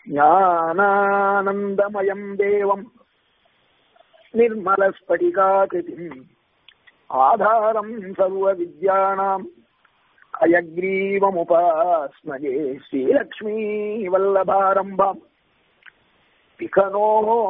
ஞானானந்தமயம் தேவம் நிர்மலஸ்படிகாகிருதிம் ஆதாரம் சர்வ வித்யானாம் அயக்ரீவமுபாஸ்மகே ஸ்ரீலக்ஷ்மீ வல்லபாரம்பாம் பிகனோ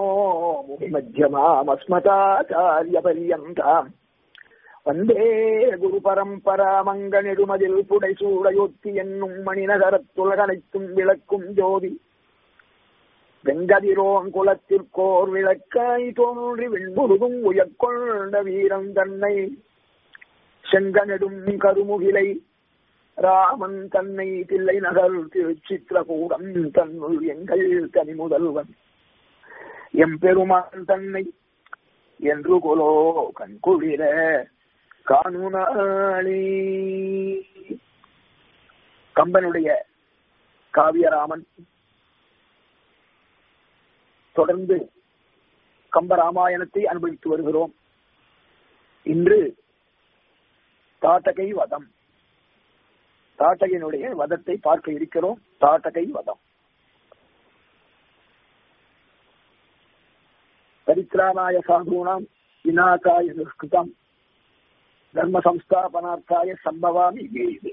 மத்தியமாமஸ்மதாச்சாரியபரியந்தாம் வந்தே குரு பரம்பராமங்க நெடுமதில் புடைசூடையொத்தி என்னும் மணிநகரத்துலகனைத்தும் விளக்கும் ஜோதி வெங்கதிரோன் குலத்திற்கோர் விளக்காய் தோன்றி விண்முருகும் உயர்கொண்ட வீரன் தன்னை செங்கனெடும் கருமுகிலை ராமன் தன்னை தில்லை நகர் திருச்சித்திரகூடம் தன்னுள் எங்கள் தனி முதல்வன் எம்பெருமான் தன்னை என்று கொலோ கண்குளிர காணுனாளி கம்பனுடைய காவியராமன் தொடர்ந்து கம்பராமாயணத்தை அனுபவித்து வருகிறோம் இன்று தாட்டகை வதம் தாட்டகையினுடைய வதத்தை பார்க்க இருக்கிறோம் தாட்டகை வதம் பரித்ராணாய சாதுனாம் விநாசாய நிஷ்கிருதம் தர்ம சம்ஸ்தாபனார்த்தாய சம்பவாமி இது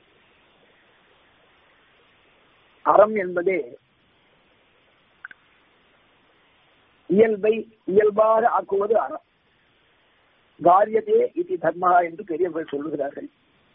அறம் என்பதே இயல்பை இயல்பாக ஆக்குவது அறம் காரியதே இது தர்மா என்று பெரியவர்கள் சொல்லுகிறார்கள்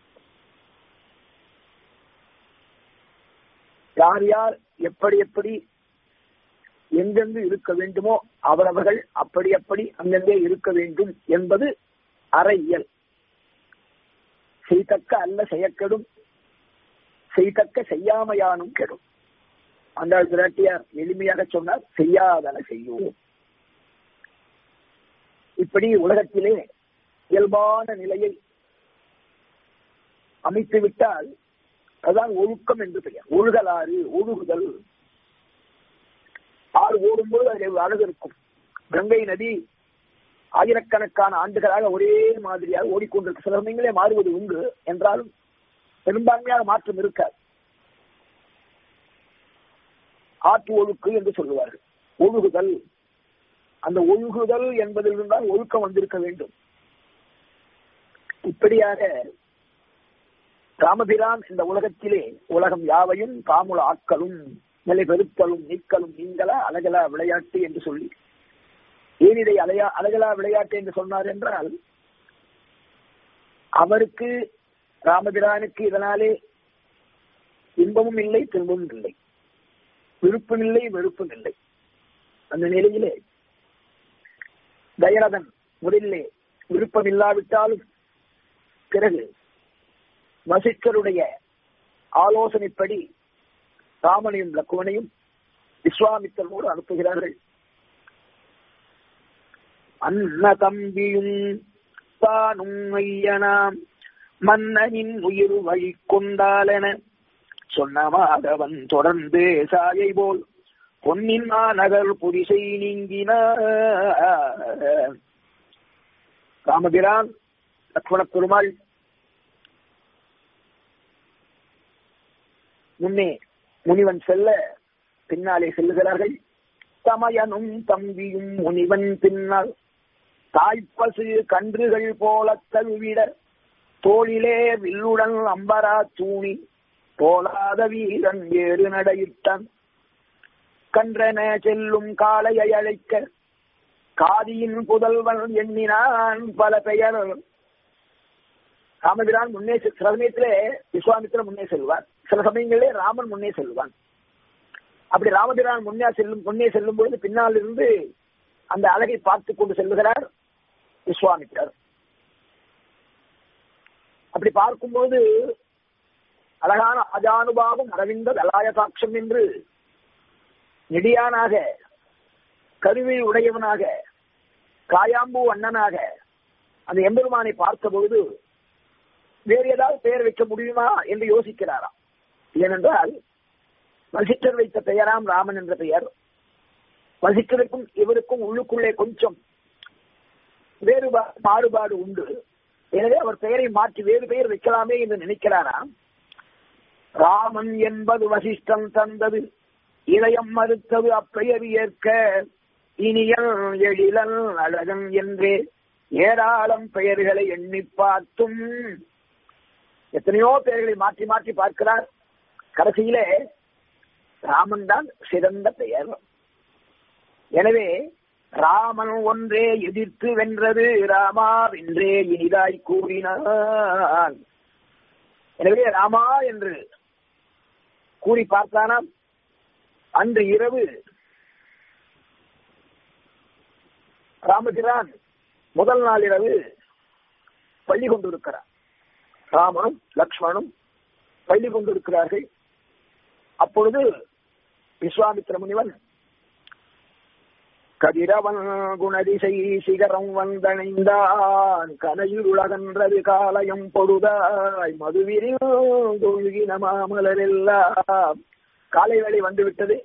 யார் யார் எப்படி எப்படி எங்கெங்கு இருக்க வேண்டுமோ அவரவர்கள் அப்படி அப்படி அங்கெங்கே இருக்க வேண்டும் என்பது அறையியல் செய்தக்க அல்ல செய்யக்கெடும் செய்தக்க செய்யாமையானும் கெடும் அந்த பிராட்டியார் எளிமையாக சொன்னார் செய்யாதன செய்வோம் இப்படி உலகத்திலே இயல்பான நிலையை அமைத்து விட்டால் அதுதான் ஒழுக்கம் என்று பெயர் ஒழுகலாறு ஒழுகுதல் ஆறு ஓடும்போது அதில் அழகு இருக்கும் கங்கை நதி ஆயிரக்கணக்கான ஆண்டுகளாக ஒரே மாதிரியாக ஓடிக்கொண்டிருக்க சில சமயங்களே மாறுவது உண்டு என்றாலும் பெரும்பான்மையான மாற்றம் இருக்காது ஆற்று ஒழுக்கு என்று சொல்லுவார்கள் ஒழுகுதல் அந்த ஒழுகுதல் என்பதிலிருந்தான் ஒழுக்கம் வந்திருக்க வேண்டும் இப்படியாக ராமபிரான் இந்த உலகத்திலே உலகம் யாவையும் தாமுல ஆக்களும் நிலை பெருத்தலும் நீக்கலும் நீங்களா அழகலா விளையாட்டு என்று சொல்லி ஏன் இதை அலையா அழகலா விளையாட்டு என்று சொன்னார் என்றால் அவருக்கு ராமபிரானுக்கு இதனாலே இன்பமும் இல்லை துன்பமும் இல்லை விருப்பம் இல்லை வெறுப்பும் இல்லை அந்த நிலையிலே தயரதன் முதலிலே விருப்பம் இல்லாவிட்டாலும் பிறகு வசிஷ்டருடைய ஆலோசனைப்படி ராமனையும் லக்குவனையும் விஸ்வாமித்தரோடு அனுப்புகிறார்கள் அன்ன தம்பியும் தானும் ஐயனாம் மன்னனின் உயிர் வழி கொண்டாலென சொன்ன மாதவன் தொடர்ந்து சாயை போல் பொன்னின் நகர் புரிசை நீங்கின ராமபிரான் லக்ஷ்மண பெருமாள் முன்னே முனிவன் செல்ல பின்னாலே செல்லுகிறார்கள் தமையனும் தம்பியும் முனிவன் பின்னால் தாய்ப்பசு கன்றுகள் போல தழுவிட தோளிலே வில்லுடன் அம்பரா தூணி போலாத வீரன் ஏறு நடையிட்டான் கன்றன செல்லும் காளையை அழைக்க காதியின் புதல்வன் எண்ணினான் பல பெயர் ராமபிரான் முன்னே சில சமயத்திலே விஸ்வாமித்திரன் முன்னே செல்வார் சில சமயங்களிலே ராமன் முன்னே செல்வான் அப்படி ராமபிரான் முன்னே செல்லும் முன்னே செல்லும் பொழுது பின்னால் இருந்து அந்த அழகை பார்த்து கொண்டு செல்லுகிறார் விஸ்வாமித்திரர் அப்படி பார்க்கும்போது அழகான அஜானுபாவம் அரவிந்த தலாயசாட்சம் என்று நெடியானாக கருவில் உடையவனாக காயாம்பூ அண்ணனாக அந்த எம்பெருமானை பார்த்த பொழுது வேறு ஏதாவது பெயர் வைக்க முடியுமா என்று யோசிக்கிறாராம் ஏனென்றால் வசிஷ்டர் வைத்த பெயராம் ராமன் என்ற பெயர் வசிஷ்டருக்கும் இவருக்கும் உள்ளுக்குள்ளே கொஞ்சம் வேறுபாடு மாறுபாடு உண்டு எனவே அவர் பெயரை மாற்றி வேறு பெயர் வைக்கலாமே என்று நினைக்கிறாராம் ராமன் என்பது வசிஷ்டன் தந்தது இதயம் மறுத்தது அப்பெயர் ஏற்க இனியல் எழிலன் அழகன் என்றே ஏராளம் பெயர்களை எண்ணி பார்த்தும் எத்தனையோ பெயர்களை மாற்றி மாற்றி பார்க்கிறார் கடைசியிலே ராமன் தான் சிறந்த பெயர் எனவே ராமன் ஒன்றே எதிர்த்து வென்றது ராமா வென்றே இனிதாய் கூறினான் எனவே ராமா என்று கூறி பார்த்தானாம் அன்று இரவு ராமபிரான் முதல் நாள் இரவு பள்ளி கொண்டிருக்கிறார் ராமனும் லக்ஷ்மணும் பள்ளி கொண்டிருக்கிறார்கள் அப்பொழுது விஸ்வாமித்திர முனிவன் கதிரவன் குணதிசை சிகரம் வந்தணைந்தான் கனையுலகன்றது காலயம் பொழுதாய் மதுவிரில் மாமலரெல்லாம் காலை வேளை வந்துவிட்டது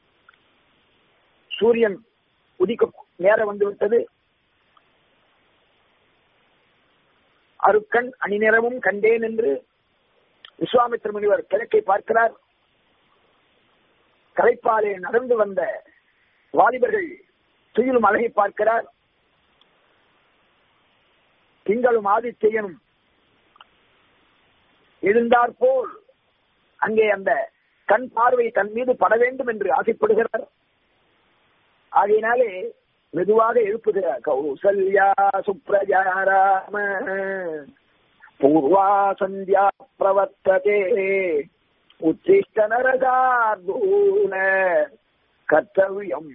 சூரியன் உதிக்க நேரம் வந்துவிட்டது அருக்கண் அணிநிறமும் கண்டேன் என்று விஸ்வாமித்திர முனிவர் கிழக்கை பார்க்கிறார் கலைப்பாலே நடந்து வந்த வாலிபர்கள் துயிலும் அழகை பார்க்கிறார் திங்களும் ஆதித்யனும் எழுந்தார் போல் அங்கே அந்த கண் பார்வை தன் மீது பட வேண்டும் என்று ஆசைப்படுகிறார் ஆகையினாலே மெதுவாக எழுப்புகிறார் கௌசல்யா சுப்ரஜாராம பூர்வா சந்தியா பிரவர்த்ததே உச்சிஷ்ட நரகார்தூன கர்த்தவியம்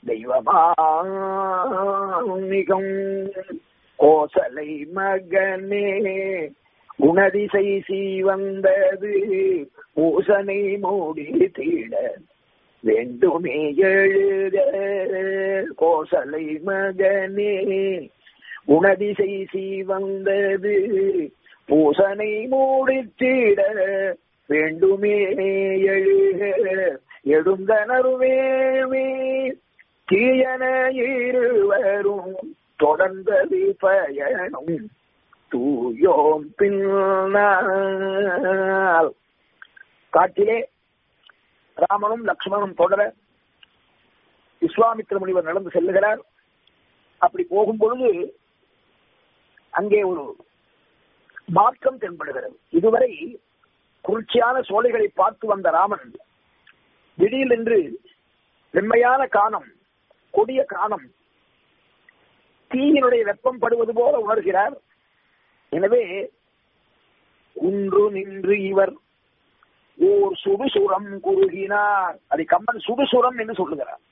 தெய்வமாமிகம் கோசலை மகனே குணதிசை சீவந்தது பூசனை மூடி தீட வேண்டுமே எழுத கோசலை மகனே குணதிசை சீவந்தது பூசனை மூடித்திட வேண்டுமே எழுக எழுந்தனருவேமே தீயன இருவரும் தொடர்ந்தது பயணம் தூயோம் பின்னால் காட்டிலே ராமனும் லக்ஷ்மணும் தொடர விஸ்வாமித்திர முனிவர் நடந்து செல்லுகிறார் அப்படி போகும் பொழுது அங்கே ஒரு மாற்றம் தென்படுகிறது இதுவரை குளிர்ச்சியான சோலைகளை பார்த்து வந்த ராமன் திடீரென்று வெண்மையான காணம் கொடிய காணம் தீயினுடைய வெப்பம் படுவது போல உணர்கிறார் எனவே ஒன்று நின்று இவர் ஓர் சுடுசுரம் குறுகினார் அதை கம்மன் சுடுசுரம் என்று சொல்லுகிறார்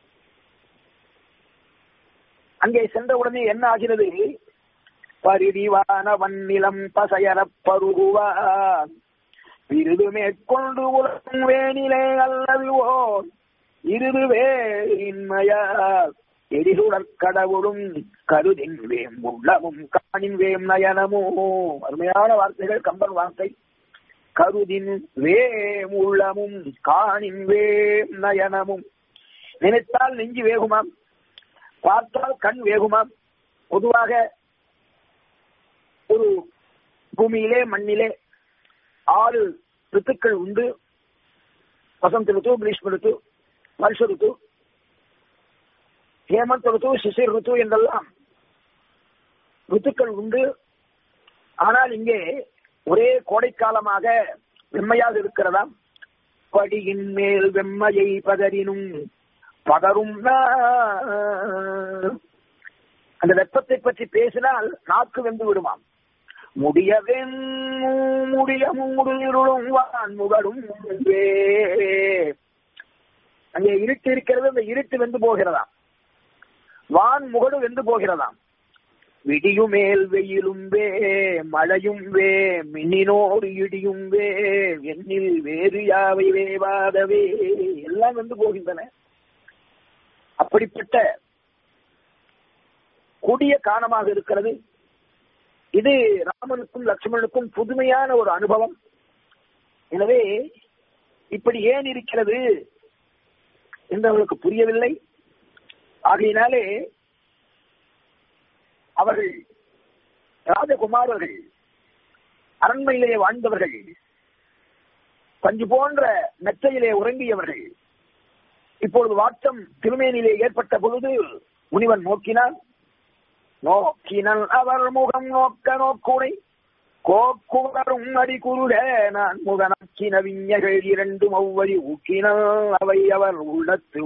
அங்கே சென்றவுடனே என்ன ஆகிறது பரிதிவான வன்னிலம் பசையரப் பருகுவார் விருது மேற்கொண்டு உலகம் வேணிலே அல்லதுவோ இருதுவே இன்மையார் எரிசுடற் கடவுளும் கருதின் வேம் உள்ளமும் காணின் வேம் நயனமோ அருமையான வார்த்தைகள் கம்பன் வார்த்தை கருதின் வேம் உள்ளமும் காணின் வேம் நயனமும் நினைத்தால் நெஞ்சு வேகுமாம் பார்த்தால் கண் வேகுமாம் பொதுவாக ஒரு பூமியிலே மண்ணிலே ஆறு ரித்துக்கள் உண்டு வசந்த ரித்து கிரீஷ்ம ரித்து வருஷ ரித்து ஹேமந்த் ரித்து சிசிர் ரித்து என்றெல்லாம் ரித்துக்கள் உண்டு ஆனால் இங்கே ஒரே கோடைக்காலமாக வெம்மையாக இருக்கிறதாம் படியின் மேல் வெம்மையை பதறினும் பதரும் அந்த வெப்பத்தை பற்றி பேசினால் நாக்கு வெந்து விடுமாம் முடியவென் முடிய மூடுயிருளும் வான் முகடும் அங்கே இருட்டு இருக்கிறது அந்த இருட்டு வெந்து போகிறதாம் வான் முகடு வெந்து போகிறதாம் விடியும் மேல் வெயிலும் வே மழையும் வே மின்னினோடு இடியும் வே எண்ணில் வேறு யாவை வேவாதவே எல்லாம் வந்து போகின்றன அப்படிப்பட்ட கொடிய காரணமாக இருக்கிறது இது ராமனுக்கும் லட்சுமணனுக்கும் புதுமையான ஒரு அனுபவம் எனவே இப்படி ஏன் இருக்கிறது என்று அவர்களுக்கு புரியவில்லை ஆகையினாலே அவர்கள் ராஜகுமாரர்கள் அரண்மையிலே வாழ்ந்தவர்கள் பஞ்சு போன்ற மெத்தையிலே உறங்கியவர்கள் இப்பொழுது வாட்டம் திருமேனிலே ஏற்பட்ட பொழுது முனிவன் நோக்கினான் நோக்கினல் அவர் முகம் நோக்க நோக்குனை கோக்குவரும் அடி குருட நான் முகனக்கின விஞ்ஞகள் இரண்டும் ஒவ்வொரு ஊக்கினல் அவை அவர் உள்ளத்து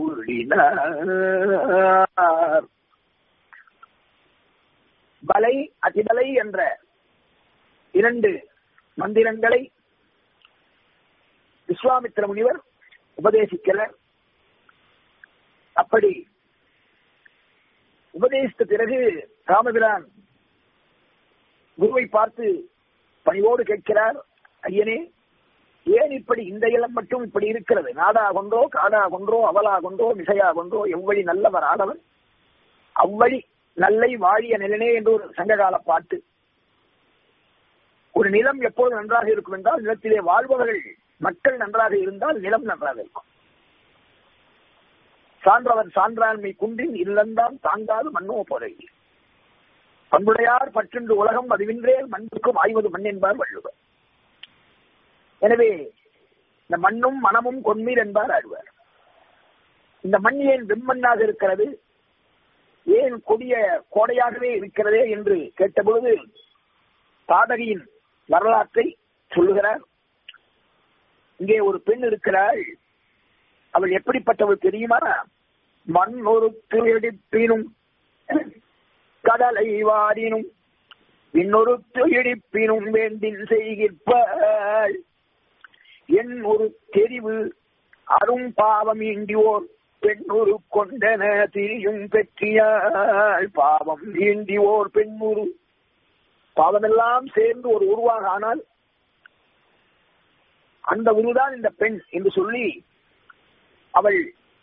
உள்ளினார் பலை அதிபலை என்ற இரண்டு மந்திரங்களை விஸ்வாமித்திர முனிவர் உபதேசிக்கிறார் அப்படி உபதேசித்த பிறகு ராமபிரான் குருவை பார்த்து பணிவோடு கேட்கிறார் ஐயனே ஏன் இப்படி இந்த இளம் மட்டும் இப்படி இருக்கிறது நாடா கொண்டோ காடா கொன்றோ அவலா கொண்டோ மிசையா கொண்டோ எவ்வழி நல்லவர் ஆடவன் அவ்வழி நல்லை வாழிய நிலனே என்று ஒரு சங்ககால பாட்டு ஒரு நிலம் எப்போது நன்றாக இருக்கும் என்றால் நிலத்திலே வாழ்பவர்கள் மக்கள் நன்றாக இருந்தால் நிலம் நன்றாக இருக்கும் சான்றவன் சான்றாண்மை குன்றின் இல்லந்தான் தாங்காது மண்ணோ போல பண்புடையார் பற்றென்று உலகம் அதுவின்றே மண்ணுக்கும் ஆய்வது மண் என்பார் வள்ளுவர் எனவே இந்த மண்ணும் மனமும் கொன்மீர் என்பார் ஆழ்வார் இந்த மண் ஏன் வெம்மண்ணாக இருக்கிறது ஏன் கொடிய கோடையாகவே இருக்கிறதே என்று கேட்டபொழுது தாடகையின் வரலாற்றை சொல்லுகிறார் இங்கே ஒரு பெண் இருக்கிறாள் அவள் எப்படிப்பட்டவள் தெரியுமா மண் ஒருக்கு எடுப்பினும் கடலை வாரினும் இன்னொருத்து இடிப்பினும் வேண்டின் செய்கிற்பாள் என் ஒரு தெரிவு அரும் பாவம் ஈண்டியோர் பெண்ணுரு கொண்டன திரியும் பெற்றியாள் பாவம் ஈண்டியோர் பெண்ணுரு பாவமெல்லாம் சேர்ந்து ஒரு உருவாக ஆனால் அந்த உருதான் இந்த பெண் என்று சொல்லி அவள்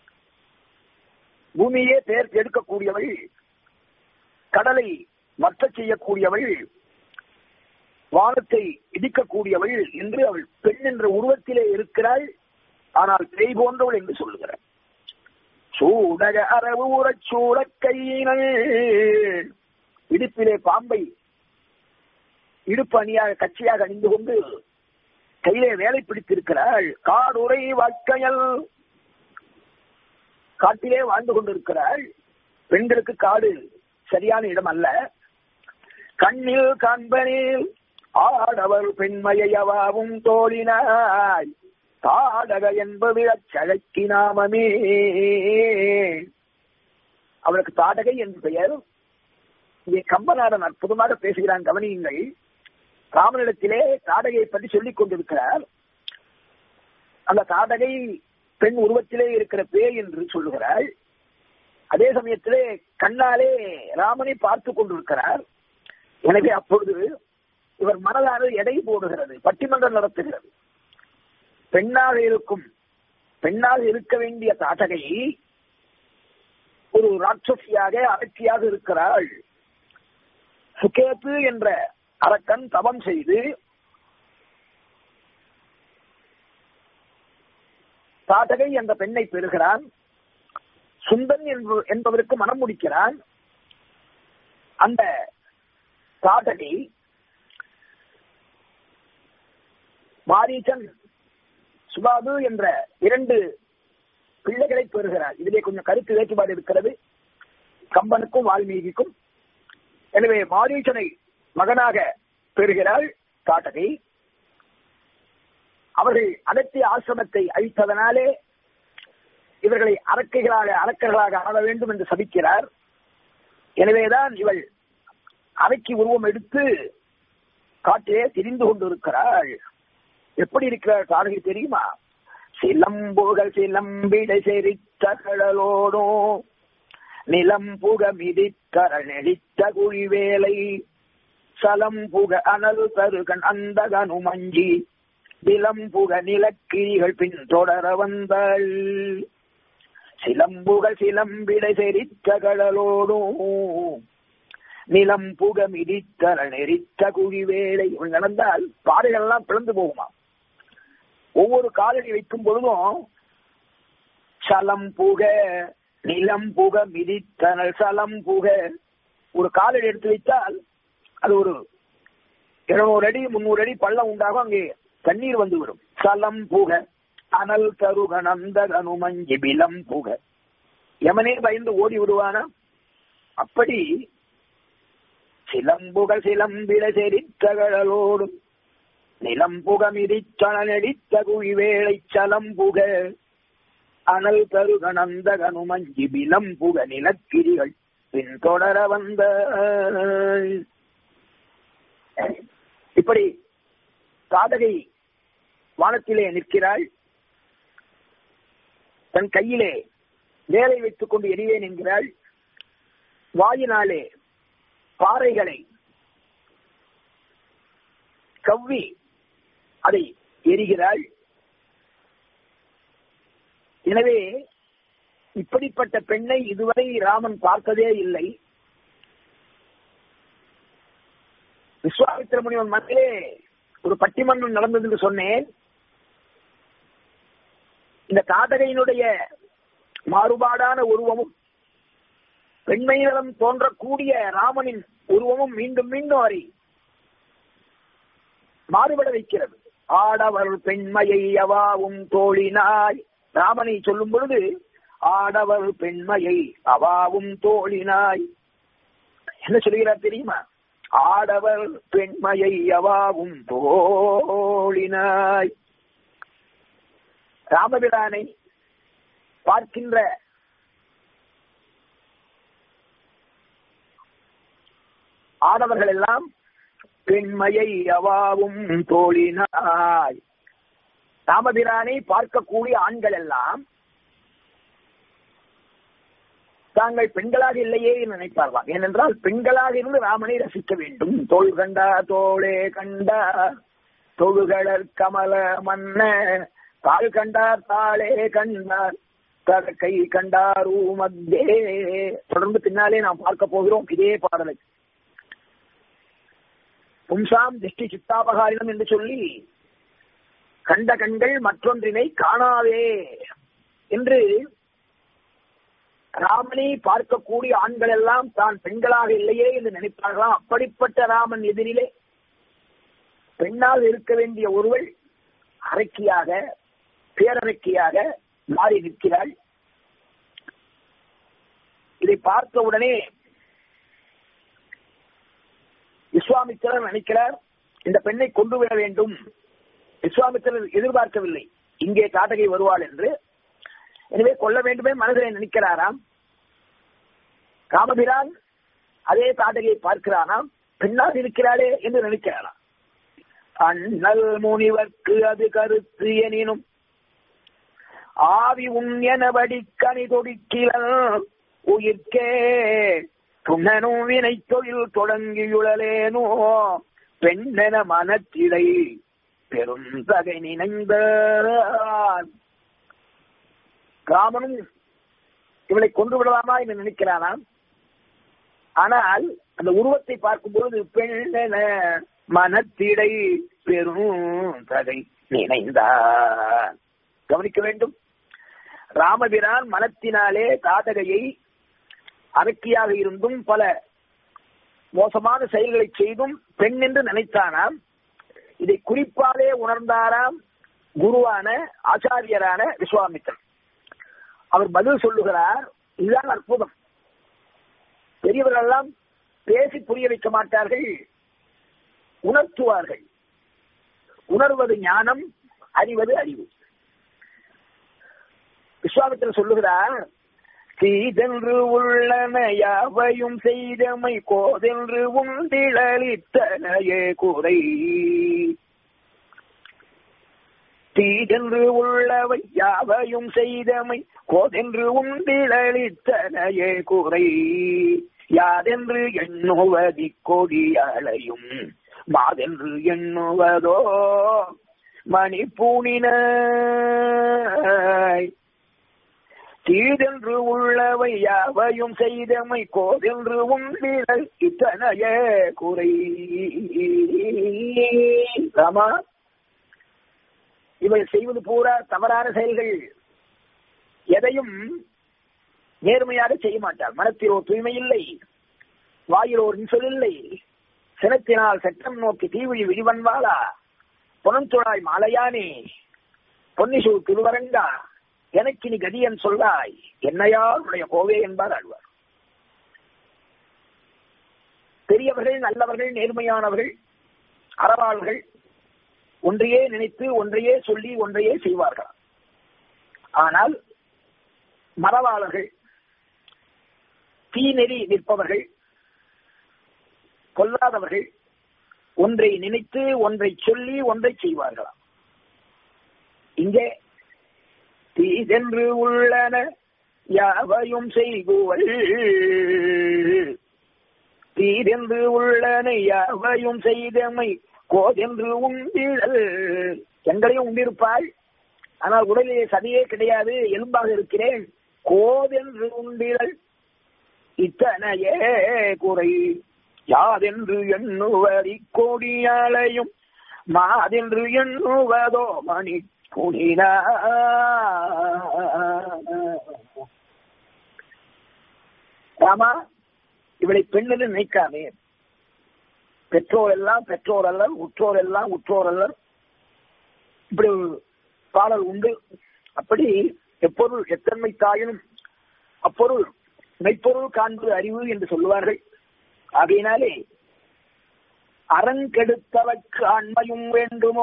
பூமியே பெயர் எடுக்கக்கூடியவள் கடலை மற்ற செய்யக்கூடியவள் வானத்தை இடிக்கக்கூடியவள் என்று அவள் பெண் என்ற உருவத்திலே இருக்கிறாள் ஆனால் பேய் போன்றவள் என்று சொல்லுகிறாள் சூடக அரவு உறச் சூட கையினள் இடுப்பிலே பாம்பை இடுப்பு அணியாக கட்சியாக அணிந்து கொண்டு கையிலே வேலை பிடித்திருக்கிறாள் காடுரை வாழ்க்கையல் காட்டிலே வாழ்ந்து கொண்டிருக்கிறாள் பெண்களுக்கு காடு சரியான இடம் அல்ல கண்ணில் காண்பனில் ஆடவர் பெண்மையவாவும் தோழினாய் தாடக என்பது அச்சழக்கி நாமமே அவளுக்கு தாடகை என்று பெயர் இங்கே கம்பநாடன் அற்புதமாக பேசுகிறான் கவனியுங்கள் ராமனிடத்திலே தாடகையை பற்றி சொல்லிக் கொண்டிருக்கிறார் அந்த தாடகை பெண் உருவத்திலே இருக்கிற பேய் என்று சொல்லுகிறாள் அதே சமயத்திலே கண்ணாலே ராமனை பார்த்து கொண்டிருக்கிறார் எனவே அப்பொழுது இவர் மனதானது எடை போடுகிறது பட்டிமன்றம் நடத்துகிறது பெண்ணாக இருக்கும் பெண்ணாக இருக்க வேண்டிய தாட்டகை ஒரு ராட்சசியாக அரட்சியாக இருக்கிறாள் சுகேத்து என்ற அரக்கன் தவம் செய்து தாட்டகை என்ற பெண்ணை பெறுகிறான் சுந்தன் என்பதற்கு மனம் முடிக்கிறான் அந்த தாட்டகை மாரீச்சன் சுபாது என்ற இரண்டு பிள்ளைகளை பெறுகிறார் இதிலே கொஞ்சம் கருத்து வேறுபாடு இருக்கிறது கம்பனுக்கும் வால்மீகிக்கும் எனவே மாரீச்சனை மகனாக பெறுகிறாள் காட்டகை அவர்கள் அகத்திய ஆசிரமத்தை அழித்ததனாலே இவர்களை அரக்கைகளாக அரக்கர்களாக ஆள வேண்டும் என்று சபிக்கிறார் எனவேதான் இவள் அரைக்கு உருவம் எடுத்து காட்டிலே திரிந்து கொண்டிருக்கிறாள் எப்படி இருக்கிறார் காரணி தெரியுமா சிலம்புகள் சிலம்பிடை செரித்த கடலோடும் நிலம் புக மிதிக்கர நெடித்த குழிவேலை சலம் புக அனல் தருகன் அந்த கனுமஞ்சி நிலம் புக நிலக்கிரிகள் பின் தொடர வந்தாள் சிலம்புகள் சிலம்பிடை செரித்த கடலோடும் நிலம் புக மிதித்தர நெறித்த குழிவேலை நடந்தால் பாறைகள் எல்லாம் பிளந்து போகுமா ஒவ்வொரு காலடி வைக்கும் பொழுதும் சலம் புக நிலம் புக மிதித்தனல் சலம் புக ஒரு காலடி எடுத்து வைத்தால் அது ஒரு இருநூறு அடி முன்னூறு அடி பள்ளம் உண்டாகும் அங்கே தண்ணீர் வந்து விடும் சலம் புக அனல் தருகனந்தகனுமஞ்சி பிலம் புக யமனே பயந்து ஓடி விடுவானா அப்படி சிலம்புக சிலம்பிட செரித்தகழலோடும் நிலம்புக மிதிச்சனடித்த குழிவேளை சலம்புக அனல் தருகனந்தகனுமஞ்சி பிலம்புக நிலக்கிரிகள் பின்தொடர வந்த இப்படி காதகை வானத்திலே நிற்கிறாள் தன் கையிலே வேலை வைத்துக் கொண்டு எரிவேன் என்கிறாள் வாயினாலே பாறைகளை கவ்வி அதை எரிகிறாள் எனவே இப்படிப்பட்ட பெண்ணை இதுவரை ராமன் பார்த்ததே இல்லை விஸ்வாமித்திர முனிவன் மத்தியிலே ஒரு பட்டிமன்றம் நடந்தது என்று சொன்னேன் இந்த காதகையினுடைய மாறுபாடான உருவமும் பெண்மையிடம் தோன்றக்கூடிய ராமனின் உருவமும் மீண்டும் மீண்டும் அவரை மாறுபட வைக்கிறது ஆடவர் பெண்மையை அவாவும் தோழினாய் ராமனை சொல்லும் பொழுது ஆடவர் பெண்மையை அவாவும் தோழினாய் என்ன சொல்கிறார் தெரியுமா ஆடவர் பெண்மையை அவாவும் தோழினாய் ராமபிரானை பார்க்கின்ற ஆடவர்கள் எல்லாம் பெண்மையை அவாவும் தோழினாய் ராமபிரானை பார்க்கக்கூடிய ஆண்கள் எல்லாம் தாங்கள் பெண்களாக இல்லையே என்று நினைப்பார்களாம் ஏனென்றால் பெண்களாக இருந்து ராமனை ரசிக்க வேண்டும் தோல் கண்டா தோளே கண்டா தொழுகளர் கமல மன்ன தாள் கண்டார் தாளே கண்டார் கை கண்டாரு மத்தே தொடர்ந்து பின்னாலே நாம் பார்க்க போகிறோம் இதே பாடலை பும்சாம் திருஷ்டி சித்தாபகாரினம் என்று சொல்லி கண்ட கண்கள் மற்றொன்றினை காணாவே என்று ராமனை பார்க்கக்கூடிய ஆண்கள் எல்லாம் தான் பெண்களாக இல்லையே என்று நினைப்பார்களாம் அப்படிப்பட்ட ராமன் எதிரிலே பெண்ணாக இருக்க வேண்டிய ஒருவள் அரக்கியாக பேரரக்கியாக மாறி நிற்கிறாள் இதை பார்த்த உடனே விஸ்வாமித்திரர் நினைக்கிறார் இந்த பெண்ணை கொண்டு விட வேண்டும் விஸ்வாமித்திரர் எதிர்பார்க்கவில்லை இங்கே காட்டகை வருவாள் என்று எனவே கொல்ல வேண்டுமே மனதில் நினைக்கிறாராம் ராமபிரான் அதே காட்டகையை பார்க்கிறானாம் பெண்ணாக இருக்கிறாளே என்று நினைக்கிறாராம் அண்ணல் முனிவர்க்கு அது கருத்து எனினும் ஆவி உன் எனபடி கனி தொடிக்கில உயிர்க்கே துண்ணனும் வினை தொழில் தொடங்கியுழலேனோ பெண்ணென மனத்திடை பெருந்தகை நினைந்த ராமனும் இவளை கொண்டு விடலாமா என்று நினைக்கிறானாம் ஆனால் அந்த உருவத்தை பார்க்கும் பொழுது பெண்ணென மனத்திடை பெரும் தகை நினைந்தார் கவனிக்க வேண்டும் ராமபிரான் மனத்தினாலே தாதகையை அரக்கியாக இருந்தும் பல மோசமான செயல்களை செய்தும் பெண் என்று நினைத்தானாம் இதை குறிப்பாலே உணர்ந்தாராம் குருவான ஆச்சாரியரான விஸ்வாமித்திரன் அவர் பதில் சொல்லுகிறார் இதுதான் அற்புதம் பெரியவர்கள் எல்லாம் பேசி புரிய வைக்க மாட்டார்கள் உணர்த்துவார்கள் உணர்வது ஞானம் அறிவது அறிவு விஸ்வாமித்திரன் சொல்லுகிறார் தீதென்று உள்ளன யாவையும் செய்தமை கோதென்று உண்டிழலித்தனையே குறை தீதென்று உள்ளவை யாவையும் செய்தமை கோதென்று உண்டிழலித்தனையே குறை யாதென்று எண்ணுவதி கொடியளையும் மாதென்று எண்ணுவதோ மணிப்பூணின தீதென்று உள்ளவை யாவையும் செய்தமை கோதென்று உண்டிழல் இத்தனைய குறை ராமா இவை செய்வது பூரா தவறான செயல்கள் எதையும் நேர்மையாக செய்ய மாட்டார் மனத்தில் ஒரு தூய்மை இல்லை வாயில் ஒரு இன்சொல் இல்லை சினத்தினால் சட்டம் நோக்கி தீவிழி விழிவன்வாளா புனந்துழாய் மாலையானே பொன்னிசு திருவரங்கா எனக்கு நீ கதியன் சொல்லாய் என்னையார் உடைய கோவே என்பார் ஆழ்வார் பெரியவர்கள் நல்லவர்கள் நேர்மையானவர்கள் அறவாள்கள் ஒன்றையே நினைத்து ஒன்றையே சொல்லி ஒன்றையே செய்வார்கள் ஆனால் மரவாளர்கள் தீநெறி நிற்பவர்கள் கொல்லாதவர்கள் ஒன்றை நினைத்து ஒன்றை சொல்லி ஒன்றை செய்வார்களாம் இங்கே தீதென்று உள்ளன யாவையும் செய்குவல் தீதென்று உள்ளன யாவையும் செய்தமை கோதென்று உண்டிழல் எங்களையும் உண்டிருப்பாள் ஆனால் உடலிலே சதையே கிடையாது எலும்பாக இருக்கிறேன் கோதென்று உண்டிழல் இத்தனையே குறை யாதென்று எண்ணுவரி கோடியாலையும் மாதென்று எண்ணுவதோ மணி குனினா ராமா இவளை பெண்ணென்று நினைக்காமே பெற்றோர் எல்லாம் பெற்றோர் அல்லர் உற்றோர் எல்லாம் உற்றோர் அல்லர் இப்படி ஒரு பாடல் உண்டு அப்படி எப்பொருள் எத்தன்மை தாயினும் அப்பொருள் மெய்ப்பொருள் காண்பது அறிவு என்று சொல்லுவார்கள் ஆகையினாலே அறங்கெடுத்தவர்க்கு அண்மையும் வேண்டுமோ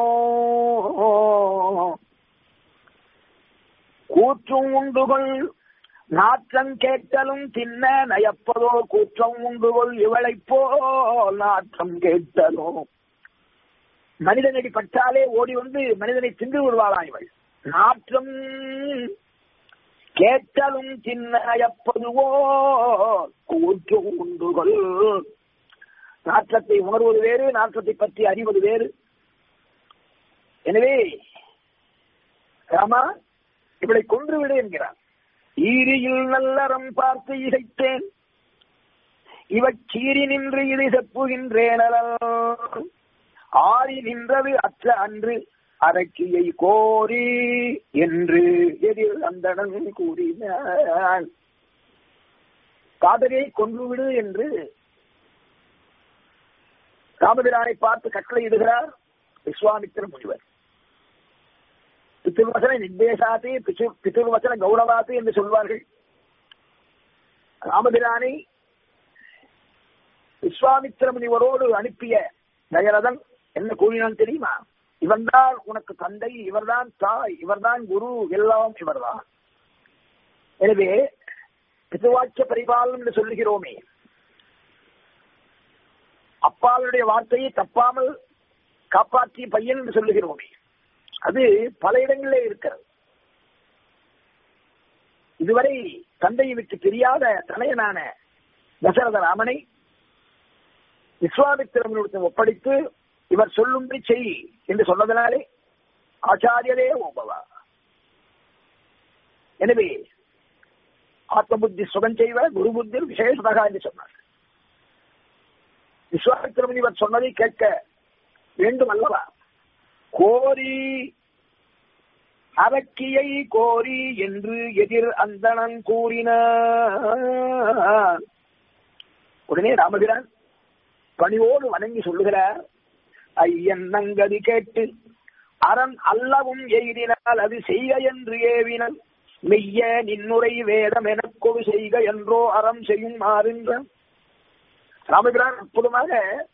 கூற்றும் உண்டுகொள் நாற்றம் கேட்டலும் தின்ன நயப்பதோ கூற்றம் உண்டுகொள் இவளைப் போல் நாற்றம் கேட்டலோ மனிதனடி பட்டாலே ஓடி வந்து மனிதனை தின்று விடுவாளாம் இவள் நாற்றம் கேட்டலும் சின்னயப்பதுவோ கூற்று உண்டுகொள் நாற்றத்தை உணர்வது வேறு நாற்றத்தை பற்றி அறிவது வேறு எனவே ராமா இவளை கொன்றுவிடு என்கிறார் ஈரியில் நல்லறம் பார்த்து இசைத்தேன் இவச் சீறி நின்று இது செப்புகின்றேன் ஆறி நின்றது அற்ற அன்று அரக்கியை கோரி என்று எதிர் அந்தணன் கூறினான் காதலியை கொன்றுவிடு என்று ராமபிரானை பார்த்து கட்டளையிடுகிறார் விஸ்வாமித்திர முனிவர் பித்திருவசன நிர்தேசாத்து பித்திருவசன கௌரவாத்து என்று சொல்வார்கள் ராமபிரானை விஸ்வாமித்திர முனிவரோடு அனுப்பிய தயரதன் என்ன கூறினான் தெரியுமா இவன்தான் உனக்கு தந்தை இவர்தான் தாய் இவர்தான் குரு எல்லாம் இவர்தான் எனவே பிதுவாக்கிய பரிபாலனம் என்று சொல்லுகிறோமே அப்பாவுடைய வார்த்தையை தப்பாமல் காப்பாற்றிய பையன் என்று சொல்லுகிறோமே அது பல இடங்களிலே இருக்கிறது இதுவரை தந்தையை விட்டு தெரியாத தலையனான தசரத ராமனை விஸ்வாமித்திரமனுடன் ஒப்படைத்து இவர் சொல்லும்படி செய் என்று சொன்னதனாலே ஆச்சாரியரே ஓபவா எனவே ஆத்ம புத்தி சுகம் செய்வ குரு புத்தி விசேஷமாக என்று சொன்னார் விஸ்வாமித்திரமன் இவர் சொன்னதை கேட்க வேண்டும் அல்லவா கோரி அரக்கியை கோரி என்று எதிர் அந்தணன் கூறினார் உடனே ராமபிரான் பணிவோடு வணங்கி சொல்லுகிறார் ஐயன் நங்கதி கேட்டு அரண் அல்லவும் எய்தினால் அது செய்க என்று ஏவினன் மெய்ய நின்னுரை வேதம் எனக்கொரு செய்க என்றோ அறம் செய்யும் மாறுன்ற ராமபிரான் அற்புதமாக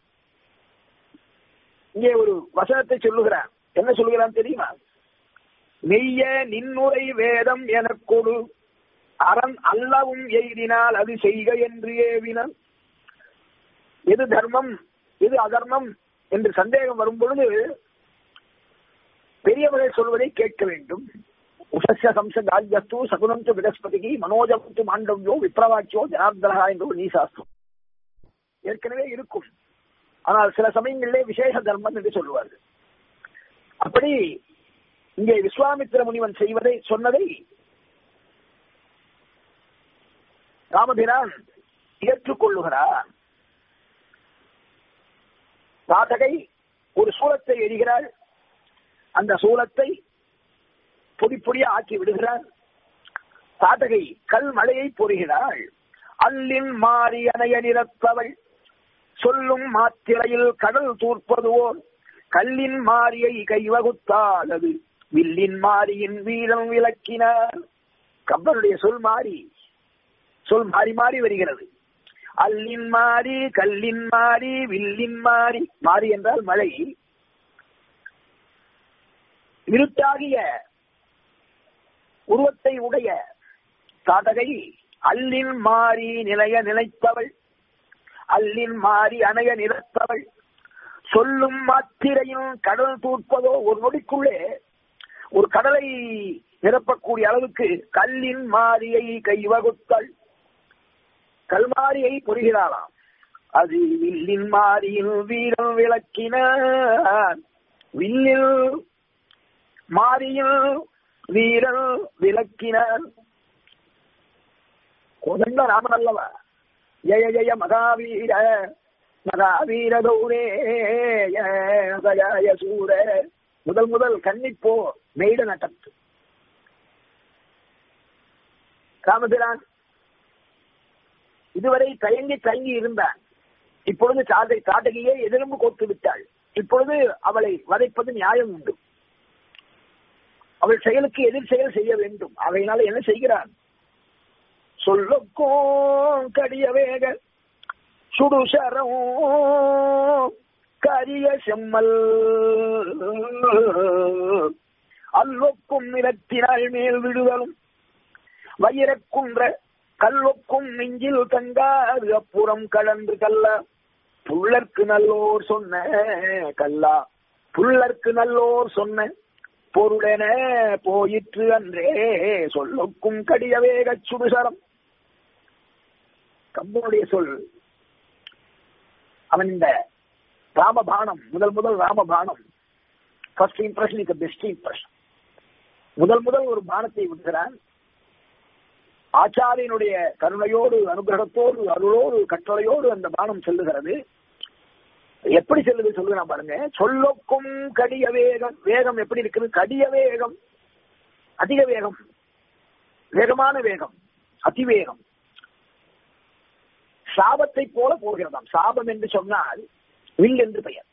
இங்கே ஒரு வசனத்தை சொல்லுகிறான் என்ன சொல்லுகிறான் தெரியுமா மெய்ய நின்னுரை வேதம் எனக்கொடு அரண் அல்லவும் எய்தினால் அது செய்க என்று ஏவினன் எது தர்மம் எது அதர்மம் என்று சந்தேகம் வரும் பொழுது பெரியவர்கள் சொல்வதை கேட்க வேண்டும் உஷஸ்ய சம்ச கால்யஸ்து சகுனம் து விடஸ்பதிகி மனோஜம் து மாண்டவ்யோ விப்ரவாச்சியோ ஜனார்தனா என்று ஒரு நீசாஸ்திரம் ஏற்கனவே இருக்கும் ஆனால் சில சமயங்களிலே விசேஷ தர்மம் என்று சொல்லுவார்கள் அப்படி இங்கே விஸ்வாமித்திர முனிவன் செய்வதை சொன்னதை ராமபிரான் ஏற்றுக்கொள்ளுகிறார் ராதகை ஒரு சூலத்தை எரிகிறாள் அந்த சூலத்தை பொடி பொடியா ஆக்கி விடுகிறார் தாட்டகை கல் மழையை பொறுகிறாள் அல்லின் மாறி அணைய நிறத்தவள் சொல்லும் மாத்திரையில் கடல் தூர்ப்பதுவோ கல்லின் மாரியை கைவகுத்தால் அது வில்லின் மாறியின் வீரம் விளக்கினார் கம்பனுடைய சொல் மாறி சொல் மாறி மாறி வருகிறது அல்லின் மாறி கல்லின் மாறி வில்லின் மாறி மாறி என்றால் மழை இருட்டாகிய உருவத்தை உடைய சாதகை அல்லின் மாறி நிலைய நிலைத்தவள் அல்லின் மாறி அணைய நிறத்தவள் சொல்லும் மாத்திரையும் கடல் தூட்பதோ ஒரு நொடிக்குள்ளே ஒரு கடலை நிரப்பக்கூடிய அளவுக்கு கல்லின் மாரியை கைவகுத்தல் கல்மாரியை பொறுகிறாளாம் அது வில்லின் மாரியில் வீரம் விளக்கினார் வில்லில் மாரியில் வீரல் விளக்கினார் கோதண்ட ராமன் அல்லவா ஜெய ஜெய மகாவீர மகாவீர கௌரே ஜய சூர முதல் முதல் கன்னிப்போ மெய்ட நட்டத்து ராமபிரான் இதுவரை தயங்கி தயங்கி இருந்தான் இப்பொழுது சாதை சாதகியே எதிர்ப்பு கோத்து விட்டாள் இப்பொழுது அவளை வதைப்பது நியாயம் உண்டு அவள் செயலுக்கு எதிர் செயல் செய்ய வேண்டும் அவையினால என்ன செய்கிறான் சொல்லுக்கும் கடிய வேக சுடுசரம் கரிய செம்மல் அல்லொக்கும் நிலத்தினால் மேல் விடுதலும் வயிறக்குன்ற கல்லொக்கும் நெஞ்சில் தங்காது அப்புறம் கலந்து கல்ல புள்ளற்கு நல்லோர் சொன்ன கல்லா புள்ளற்கு நல்லோர் சொன்ன பொருளென போயிற்று அன்றே சொல்லுக்கும் கடிய வேக சுடுசரம் கம்பனுடைய சொல் அவன் இந்த ராமபானம் முதல் முதல் ராமபானம் first impression is best impression முதல் முதல் ஒரு பானத்தை விடுகிறான் ஆச்சாரியனுடைய கருணையோடு அனுகிரகத்தோடு அருளோடு கட்டளையோடு அந்த பானம் செல்லுகிறது எப்படி செல்லுது சொல்லுங்க பாருங்க சொல்லொக்கும் கடிய வேகம் வேகம் எப்படி இருக்குது கடிய வேகம் அதிக வேகம் வேகமான வேகம் அதிவேகம் சாபத்தை போல போகிறதாம் சாபம் என்று சொன்னால் வில் என்று பெயர்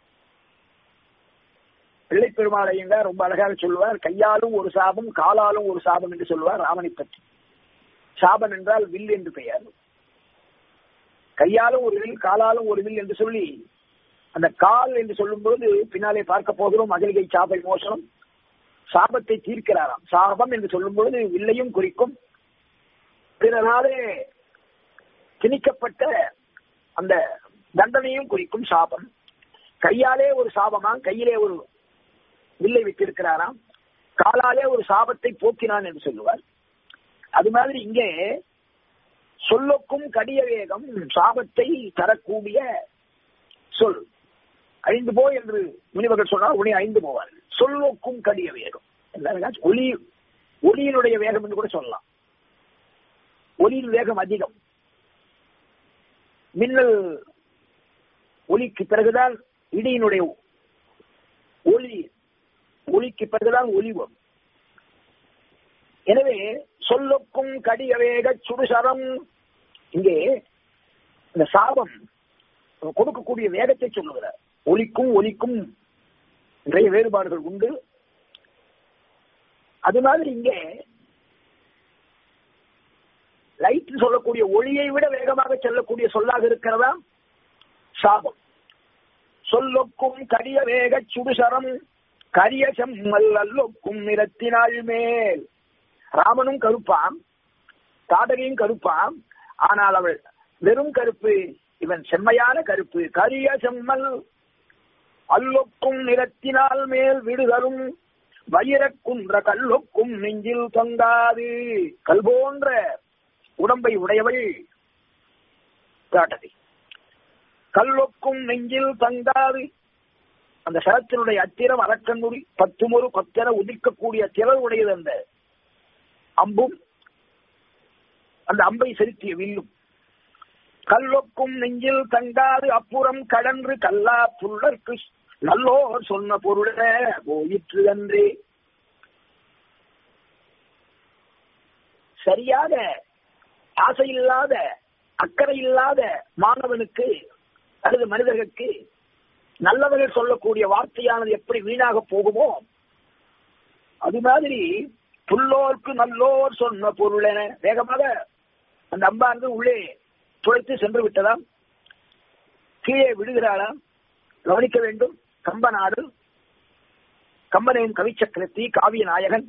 பிள்ளை பெருமாளையங்க ரொம்ப அழகாக சொல்லுவார் கையாலும் ஒரு சாபம் காலாலும் ஒரு சாபம் என்று சொல்லுவார் ராமனை பற்றி சாபம் என்றால் வில் என்று பெயர் கையாலும் ஒரு வில் காலாலும் ஒரு வில் என்று சொல்லி அந்த கால் என்று சொல்லும் பொழுது பின்னாலே பார்க்க போகிறோம் அகலிகை சாபை மோசனம் சாபத்தை தீர்க்கிறாராம் சாபம் என்று சொல்லும் பொழுது வில்லையும் குறிக்கும் பிறனாலே திணிக்கப்பட்ட அந்த தண்டனையும் குறிக்கும் சாபம் கையாலே ஒரு சாபமா கையிலே ஒரு வில்லை வைத்திருக்கிறாராம் காலாலே ஒரு சாபத்தை போக்கினான் என்று சொல்லுவார் அது மாதிரி இங்கே சொல்லுக்கும் கடிய வேகம் சாபத்தை தரக்கூடிய சொல் அழிந்து போ என்று முனிவர்கள் சொன்னால் உடனே அழிந்து போவார் சொல்லுக்கும் கடிய வேகம் எல்லாரும் ஒலி ஒலியினுடைய வேகம் என்று கூட சொல்லலாம் ஒலியின் வேகம் அதிகம் மின்னல் ஒலிக்கு பிறகுதான் இடியினுடைய ஒலி ஒலிக்கு பிறகுதான் ஒலி வரும் எனவே சொல்லுக்கும் கடிய வேக சுடுசரம் இங்கே இந்த சாபம் கொடுக்கக்கூடிய வேகத்தை சொல்லுகிறார் ஒலிக்கும் ஒலிக்கும் நிறைய வேறுபாடுகள் உண்டு அது மாதிரி இங்கே லைட் சொல்லக்கூடிய ஒளியை விட வேகமாக செல்லக்கூடிய சொல்லாக இருக்கிறதா சாபம் சொல்லொக்கும் கரிய வேக சுடுசரம் கரிய செம்மல் அல்லொக்கும் நிறத்தினாள் மேல் ராமனும் கருப்பாம் தாடகையும் கருப்பாம் ஆனால் அவள் வெறும் கருப்பு இவன் செம்மையான கருப்பு கரிய செம்மல் அல்லொக்கும் நிறத்தினால் மேல் விடுதலும் வயிறக்குன்ற கல்லொக்கும் நெஞ்சில் தொங்காது கல் போன்ற உடம்பை உடையவள் காட்டதை கல்லொக்கும் நெஞ்சில் தங்காது அந்த சரத்தினுடைய அத்திரம் அரக்கன்முடி பத்து முறு பத்தென உதிக்கக்கூடிய திறல் உடையது அந்த அம்பும் அந்த அம்பை செலுத்திய வில்லும் கல்லொக்கும் நெஞ்சில் தங்காது அப்புறம் கடன்று கல்லா புல்லற்கு நல்லோர் சொன்ன பொருள போயிற்று அன்றே சரியாக ஆசை இல்லாத அக்கறை இல்லாத மாணவனுக்கு அல்லது மனிதர்களுக்கு நல்லவர்கள் சொல்லக்கூடிய வார்த்தையானது எப்படி வீணாக போகுமோ அது மாதிரி புல்லோர்க்கு நல்லோர் சொன்ன பொருள் என வேகமாக அந்த அம்பானது உள்ளே துளைத்து சென்று விட்டதாம் கீழே விடுகிறாளாம் கவனிக்க வேண்டும் கம்ப நாடு கம்பனையும் கவிச்சக்கரத்தி காவிய நாயகன்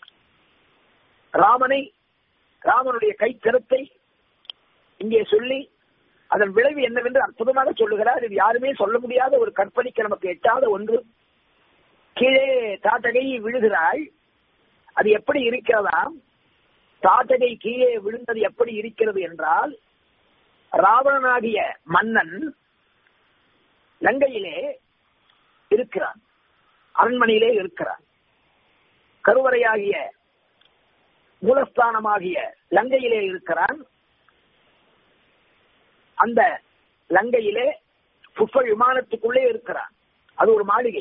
ராமனை ராமனுடைய கைக்கருத்தை இங்கே சொல்லி அதன் விளைவு என்னவென்று அற்புதமாக சொல்லுகிறார் இது யாருமே சொல்ல முடியாத ஒரு கற்பனைக்கு நமக்கு எட்டாத ஒன்று கீழே தாட்டகை விழுகிறாள் அது எப்படி இருக்கிறதா தாட்டகை கீழே விழுந்தது எப்படி இருக்கிறது என்றால் ராவணனாகிய மன்னன் லங்கையிலே இருக்கிறான் அரண்மனையிலே இருக்கிறான் கருவறையாகிய மூலஸ்தானமாகிய லங்கையிலே இருக்கிறான் அந்த லங்கையிலே புஷ்ப விமானத்துக்குள்ளே இருக்கிறான் அது ஒரு மாளிகை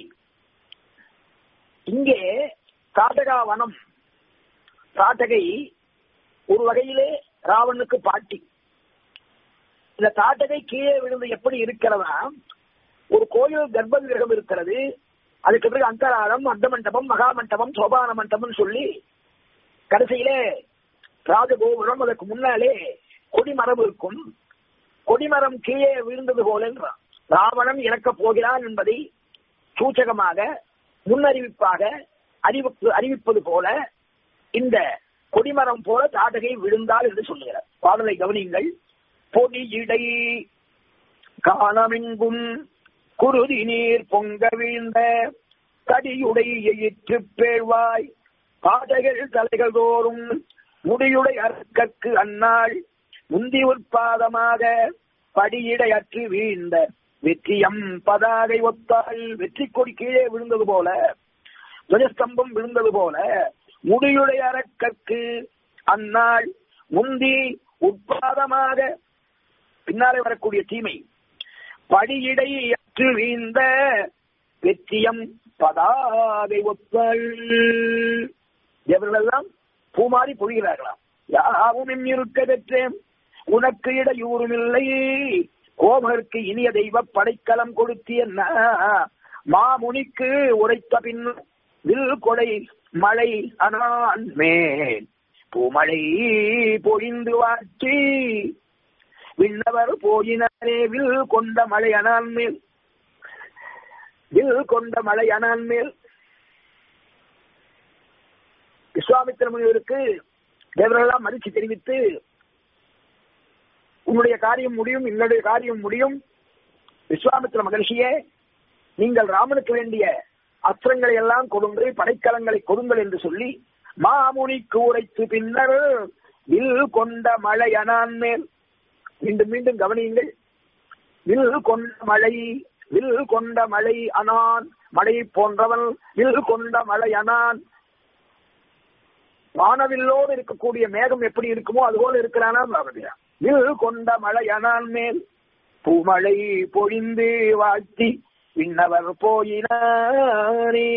இங்கே தாட்டகா வனம் தாட்டகை ஒரு வகையிலே ராவனுக்கு பாட்டி இந்த தாட்டகை கீழே விழுந்து எப்படி இருக்கிறதா ஒரு கோயில் கர்ப்ப கிரகம் இருக்கிறது அதுக்கு பிறகு அந்தராரம் அர்த்த மண்டபம் மகா மண்டபம் சோபான மண்டபம் சொல்லி கடைசியிலே ராஜகோபுரம் அதற்கு முன்னாலே கொடிமரம் இருக்கும் கொடிமரம் கீழே விழுந்தது போல என்றான் ராவணன் இறக்கப் போகிறான் என்பதை சூச்சகமாக முன்னறிவிப்பாக அறிவிப்பு அறிவிப்பது போல இந்த கொடிமரம் போல தாடகை விழுந்தாள் என்று சொல்லுகிறார் பாடலை கவனியுங்கள் பொடியிடை காணமெங்கும் குருதி நீர் பொங்க வீழ்ந்த தடியுடை எயிற்று பேழ்வாய் பாதைகள் தலைகள் தோறும் முடியுடை அற்கற்கு அந்நாள் முந்தி உற்பாதமாக படியிடை அற்று வீழ்ந்த வெற்றியம் பதாகை ஒத்தால் வெற்றி கொடி கீழே விழுந்தது போல துவஜஸ்தம்பம் விழுந்தது போல முடியுடைய அரக்கற்கு அந்நாள் முந்தி உட்பாதமாக பின்னாலே வரக்கூடிய தீமை படியிடை அற்று வீழ்ந்த வெற்றியம் பதாகை ஒத்தல் இவர்களெல்லாம் பூமாறி பொழிகிறார்களாம் யாவும் இருக்க பெற்றேன் உனக்கு இடையூறும் இல்லை கோமருக்கு இனிய தெய்வ படைக்கலம் கொடுத்தி என்ன மாமுனிக்கு உரைத்த பின் வில் கொடை மழை அனான் மேல் பூமழை பொழிந்து வாட்டி விண்ணவர் போயினரே வில் கொண்ட மழை அனான் மேல் வில் கொண்ட மழை அனான் மேல் விஸ்வாமித்திர முனிவருக்கு தேவரெல்லாம் மதிச்சு தெரிவித்து உன்னுடைய காரியம் முடியும் என்னுடைய காரியம் முடியும் விஸ்வாமித்திர மகர்ஷியே நீங்கள் ராமனுக்கு வேண்டிய அஸ்திரங்களை எல்லாம் கொடுங்கள் படைக்கலங்களை கொடுங்கள் என்று சொல்லி மாமுனிக்கு உரைத்து பின்னர் வில் கொண்ட மழை அனான் மேல் மீண்டும் மீண்டும் கவனியுங்கள் வில் கொண்ட மழை வில் கொண்ட மழை அனான் மழை போன்றவன் வில் கொண்ட மழை அனான் வானவில்லோடு இருக்கக்கூடிய மேகம் எப்படி இருக்குமோ அதுபோல இருக்கிறானா பாரதியா வில் கொண்ட மழை அனான் மேல் பூமழை பொழிந்து வாழ்த்தி விண்ணவர் போயினாரே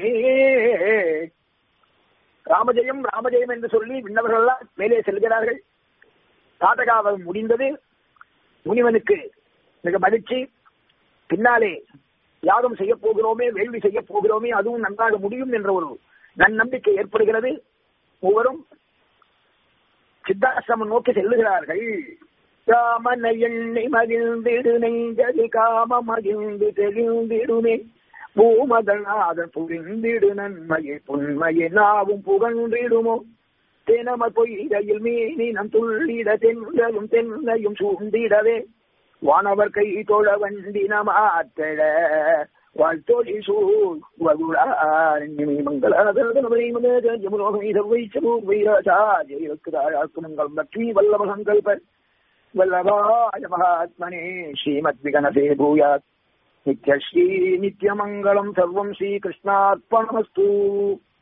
ராமஜெயம் ராமஜெயம் என்று சொல்லி விண்ணவர்கள் மேலே செல்கிறார்கள் தாட்டகாவம் முடிந்தது முனிவனுக்கு மிக மகிழ்ச்சி பின்னாலே யாகம் செய்ய போகிறோமே வேள்வி செய்ய போகிறோமே அதுவும் நன்றாக முடியும் என்ற ஒரு நன்னம்பிக்கை ஏற்படுகிறது ஒவ்வொரும் சித்தாசிரமம் நோக்கி செல்லுகிறார்கள் ராமனை எண்ணி மகிழ்ந்திடு நெஞ்சது காம மகிழ்ந்து தெளிந்திடுமே பூமதநாதன் புரிந்திடு நன்மையை புண்மையை நாவும் புகழ்ந்திடுமோ தினம பொய்கையில் மீனினம் துள்ளிட தென்றலும் தென்னையும் சூழ்ந்திடவே வானவர் கை தொழ வண்டின மாத்தட வாழ்த்தொழி சூழ் வகுளாரணி மங்களாதர்மணம் லக்ஷ்மி வல்லப சங்கல்ப வல்லபாய மகாத்மனே ஸ்ரீமத்விகனசே பூயாத் நித்யஸ்ரீ நித்யமங்கலம் சர்வம் ஸ்ரீகிருஷ்ணார்ப்பணமஸ்து